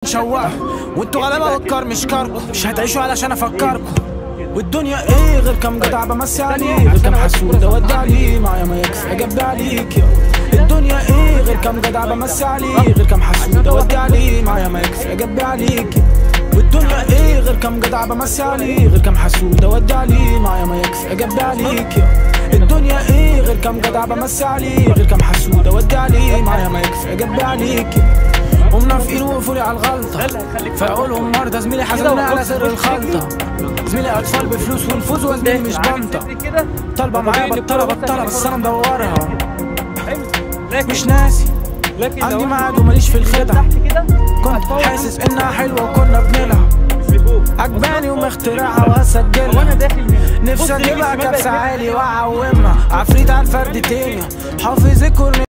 تشوهوا وانتوا غلابه والكار مش كاركو مش هتعيشوا علشان افكركم والدنيا ايه غير كام جدع بمسي عليه غير كام حسود اودي عليه معايا ما يكفي اجب عليك يا الدنيا ايه غير كام جدع بمسي عليه غير كام حسود اودي عليه معايا ما يكفي اجب عليك يا والدنيا ايه غير كام جدع بمسي عليه غير كام حسود اودي عليه معايا ما يكفي اجب عليك يا الدنيا ايه غير كام جدع بمسي عليه غير كام حسود اودي عليه معايا ما يكفي اجب عليك يا ومنافقين وقفوا لي على الغلطة فأقولهم مرضى زميلي حاسبني على سر الخلطة زميلي أطفال بفلوس ونفوذ وزميلي مش بنطة كده طالبة معايا بطلة بطلة بس أنا مدورها لكن مش ناسي لكن عندي لو ميعاد وماليش في الخدع تحت كده كنت حاسس إنها حلوة وكنا بنلعب عجباني ومخترعها وانا وهسجلها داخل من نفسي بص رجلي اجيبها الشمال كبسة بقى عالي واعومها عفريت على الفردتين حافظ الكورني